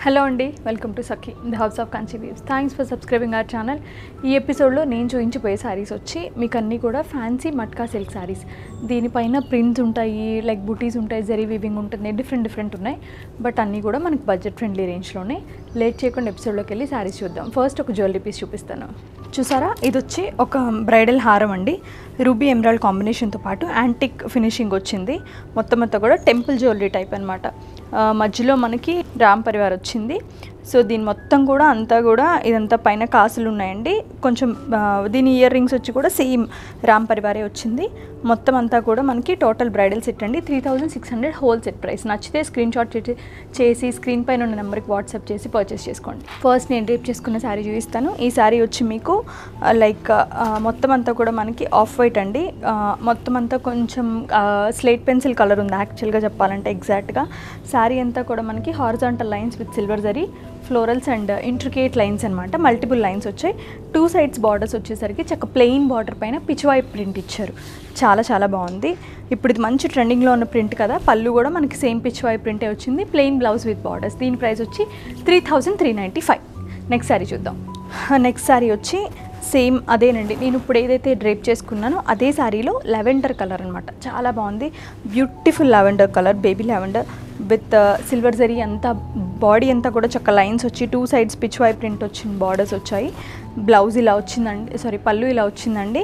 hello అండి welcome to Sakhi the house of Kanchi weaves thanks for subscribing our channel ఈ ఎపిసోడ్లో నేను చూపించిపోయే శారీస్ వచ్చి మీకు అన్నీ కూడా ఫ్యాన్సీ మట్కా సిల్క్ శారీస్ దీనిపైన ప్రింట్స్ ఉంటాయి లైక్ బుటీస్ ఉంటాయి జరీ వీవింగ్ ఉంటుంది డిఫరెంట్ డిఫరెంట్ ఉన్నాయి బట్ అన్నీ కూడా మనకి బడ్జెట్ ఫ్రెండ్లీ రేంజ్లోనే లేట్ చేయకుండా ఎపిసోడ్లోకి వెళ్ళి శారీస్ చూద్దాం ఫస్ట్ ఒక జ్యువెలరీ పీస్ చూపిస్తాను చూసారా ఇది వచ్చి ఒక బ్రైడల్ హారం అండి రూబీ ఎమరాల్డ్ కాంబినేషన్తో పాటు యాంటిక్ ఫినిషింగ్ వచ్చింది మొత్తం అంతా కూడా టెంపుల్ జ్యువెలరీ టైప్ అనమాట మధ్యలో మనకి రామ్ పరివార్ వచ్చింది సో దీని మొత్తం కూడా అంతా కూడా ఇదంతా పైన కాసులు ఉన్నాయండి కొంచెం ఆ, దీని ఇయర్ రింగ్స్ వచ్చి కూడా సేమ్ రామ్ పరివారే వచ్చింది మొత్తం అంతా కూడా మనకి టోటల్ బ్రైడల్ సెట్ అండి three thousand six hundred whole set price నచ్చితే స్క్రీన్ షాట్ చేసి- చేసి స్క్రీన్ పైన ఉన్న నెంబర్కి వాట్సాప్ చేసి పర్చేస్ చేసుకోండి ఫస్ట్ నేను రేపు చేసుకున్న శారీ చూపిస్తాను ఈ శారీ వచ్చి మీకు లైక్ మొత్తం అంతా కూడా మనకి ఆఫ్ వైట్ అండి ఆ, మొత్తం అంతా కొంచెం స్లేట్ పెన్సిల్ కలర్ ఉంది యాక్చువల్గా చెప్పాలంటే ఎగ్జాక్ట్గా శారీ అంతా కూడా మనకి horizontal lines with silver zari florals and intricate lines అనమాట మల్టిపుల్ లైన్స్ వచ్చాయి టూ సైడ్స్ బార్డర్స్ వచ్చేసరికి చక్క ప్లెయిన్ బార్డర్ పైన పిచ్వాయి ప్రింట్ ఇచ్చారు చాలా చాలా బాగుంది ఇప్పుడు ఇది మంచి ట్రెండింగ్లో ఉన్న ప్రింట్ కదా పళ్ళు కూడా మనకి సేమ్ పిచ్వాయి ప్రింటే వచ్చింది ప్లెయిన్ బ్లౌజ్ విత్ బార్డర్స్ దీని ప్రైస్ వచ్చి three thousand three ninety five next sari చూద్దాం నెక్స్ట్ శారీ వచ్చి సేమ్ అదేనండి నేను ఇప్పుడు ఏదైతే డ్రేప్ చేసుకున్నానో అదే శారీలో లెవెండర్ కలర్ అనమాట చాలా బాగుంది beautiful lavender colour baby lavender with silver zari అంతా బాడీ అంతా కూడా చక్క లైన్స్ వచ్చి two sides Pichwai print వచ్చిన బార్డర్స్ వచ్చాయి బ్లౌజ్ ఇలా వచ్చిందండి సారీ పళ్ళు ఇలా వచ్చిందండి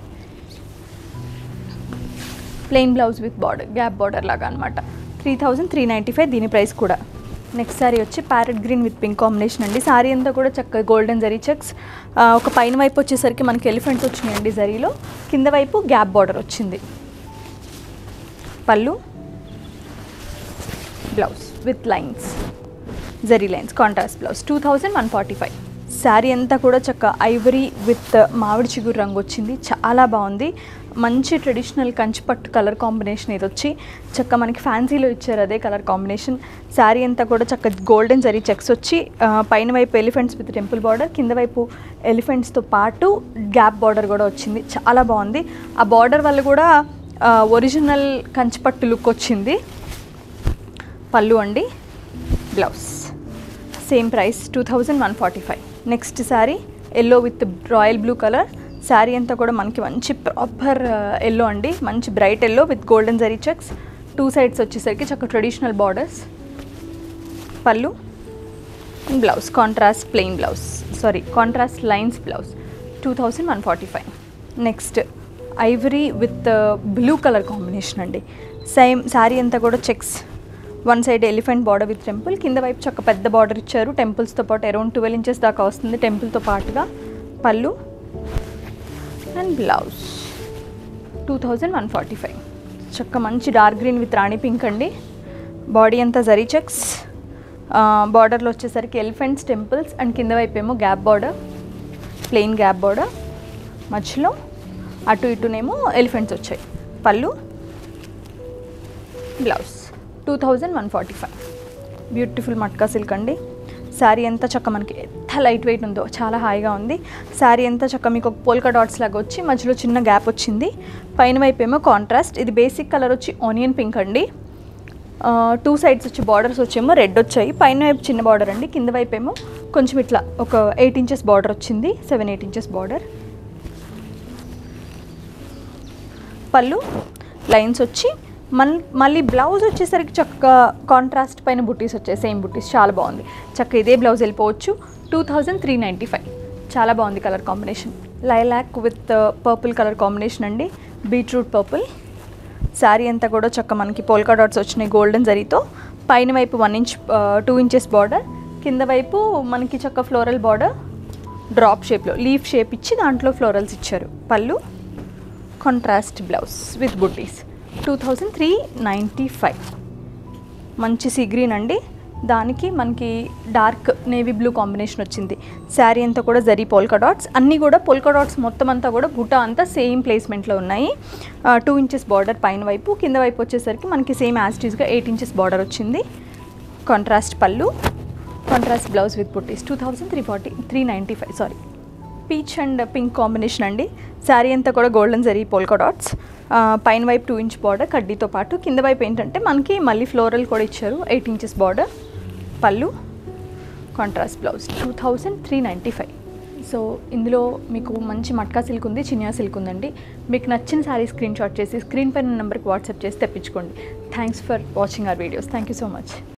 plain blouse with border gap border లాగా అనమాట three thousand three ninety five దీని ప్రైస్ కూడా నెక్స్ట్ శారీ వచ్చి parrot green with pink combination అండి శారీ అంతా కూడా చక్కగా గోల్డెన్ జరీ చెక్స్ ఒక పైన వైపు వచ్చేసరికి మనకి ఎలిఫెంట్స్ వచ్చినాయండి జరీలో కింద వైపు గ్యాప్ బార్డర్ వచ్చింది పళ్ళు blouse with lines zari lines contrast blouse two thousand one forty five sari అంతా కూడా చక్క ఐవరీ విత్ మామిడి చిగురు రంగు వచ్చింది చాలా బాగుంది మంచి ట్రెడిషనల్ కంచిపట్టు కలర్ కాంబినేషన్ ఇది వచ్చి చక్క మనకి ఫ్యాన్సీలో ఇచ్చారు అదే కలర్ కాంబినేషన్ శారీ అంతా కూడా చక్క గోల్డెన్ జరీ చెక్స్ వచ్చి ఆ, పైన వైపు ఎలిఫెంట్స్ విత్ టెంపుల్ బార్డర్ కింద వైపు ఎలిఫెంట్స్తో పాటు గ్యాప్ బార్డర్ కూడా వచ్చింది చాలా బాగుంది ఆ బార్డర్ వల్ల కూడా ఒరిజినల్ కంచిపట్టు లుక్ వచ్చింది పళ్ళు అండి blouse same price two thousand one forty five next sari yellow with royal blue colour sari అంతా కూడా మనకి మంచి ప్రాపర్ ఎల్లో అండి మంచి bright yellow with golden zari checks two sides వచ్చేసరికి చక్క ట్రెడిషనల్ బార్డర్స్ పళ్ళు blouse contrast plain blouse sari contrast lines blouse two thousand one forty five next ivory with blue colour combination అండి సేమ్ శారీ అంతా కూడా checks one side elephant border with temple కింద వైపు చక్క పెద్ద బార్డర్ ఇచ్చారు టెంపుల్స్తో పాటు అరౌండ్ ట్వెల్వ్ ఇంచెస్ దాకా వస్తుంది టెంపుల్తో పాటుగా పళ్ళు and blouse two thousand one forty five చక్క మంచి dark green with rani pink అండి బాడీ అంతా జరీ చెక్స్ బార్డర్లో వచ్చేసరికి ఎలిఫెంట్స్ టెంపుల్స్ అండ్ కింద వైపు ఏమో gap border plain gap border మధ్యలో అటు ఇటునేమో ఎలిఫెంట్స్ వచ్చాయి పళ్ళు blouse two thousand one forty five beautiful matka silk అండి శారీ అంతా చక్క మనకి ఎంత లైట్ వెయిట్ ఉందో చాలా హాయిగా ఉంది శారీ అంతా చక్క మీకు ఒక పోల్కా డాట్స్ లాగా వచ్చి మధ్యలో చిన్న గ్యాప్ వచ్చింది పైన వైపు ఏమో కాంట్రాస్ట్ ఇది బేసిక్ కలర్ వచ్చి ఆనియన్ పింక్ అండి టూ సైడ్స్ వచ్చి బార్డర్స్ వచ్చేమో రెడ్ వచ్చాయి పైన వైపు చిన్న బార్డర్ అండి కింద వైపు ఏమో కొంచెం ఇట్లా ఒక ఎయిట్ ఇంచెస్ బార్డర్ వచ్చింది సెవెన్ ఎయిట్ ఇంచెస్ బార్డర్ పళ్ళు లైన్స్ వచ్చి మన్ మళ్ళీ బ్లౌజ్ వచ్చేసరికి చక్కగా కాంట్రాస్ట్ పైన బుటీస్ వచ్చాయి సేమ్ బుటీస్ చాలా బాగుంది చక్క ఇదే బ్లౌజ్ వెళ్ళిపోవచ్చు two thousand three ninety five చాలా బాగుంది colour combination lilac with purple colour combination అండి బీట్రూట్ పర్పుల్ శారీ అంతా కూడా చక్క మనకి పోల్కా డాట్స్ వచ్చినాయి గోల్డెన్ జరీతో పైన వైపు one inch two inches border కింద వైపు మనకి చక్క ఫ్లోరల్ బార్డర్ డ్రాప్ షేప్లో లీఫ్ షేప్ ఇచ్చి దాంట్లో ఫ్లోరల్స్ ఇచ్చారు పళ్ళు కాంట్రాస్ట్ బ్లౌజ్ విత్ బుట్టీస్ two thousand three ninety five మంచి సీ గ్రీన్ అండి దానికి మనకి డార్క్ నేవీ బ్లూ కాంబినేషన్ వచ్చింది శారీ అంతా కూడా జరీ పోల్కా డాట్స్ అన్నీ కూడా పోల్కా డాట్స్ మొత్తం అంతా కూడా బుట్ట అంతా సేమ్ ప్లేస్మెంట్లో ఉన్నాయి టూ ఇంచెస్ బార్డర్ పైన వైపు కింద వైపు వచ్చేసరికి మనకి సేమ్ యాస్టీస్గా ఎయిట్ ఇంచెస్ బార్డర్ వచ్చింది కాంట్రాస్ట్ పళ్ళు కాంట్రాస్ట్ బ్లౌజ్ విత్ బుట్టీస్ two thousand three forty three ninety five sari peach and pink combination అండి శారీ అంతా కూడా గోల్డెన్ జరీ పోల్కా డాట్స్ ఆ, పైన వైపు టూ ఇంచ్ బార్డర్ కడ్డీతో పాటు కింద వైపు ఏంటంటే మనకి మళ్ళీ ఫ్లోరల్ కూడా ఇచ్చారు ఎయిట్ ఇంచెస్ బార్డర్ పళ్ళు contrast blouse two thousand three ninety five so ఇందులో మీకు మంచి మట్కా సిల్క్ ఉంది చినియా సిల్క్ ఉందండి మీకు నచ్చిన శారీ స్క్రీన్ షాట్ చేసి స్క్రీన్ పైన నెంబర్కి వాట్సాప్ చేసి తెప్పించుకోండి thanks for watching our videos thank you so much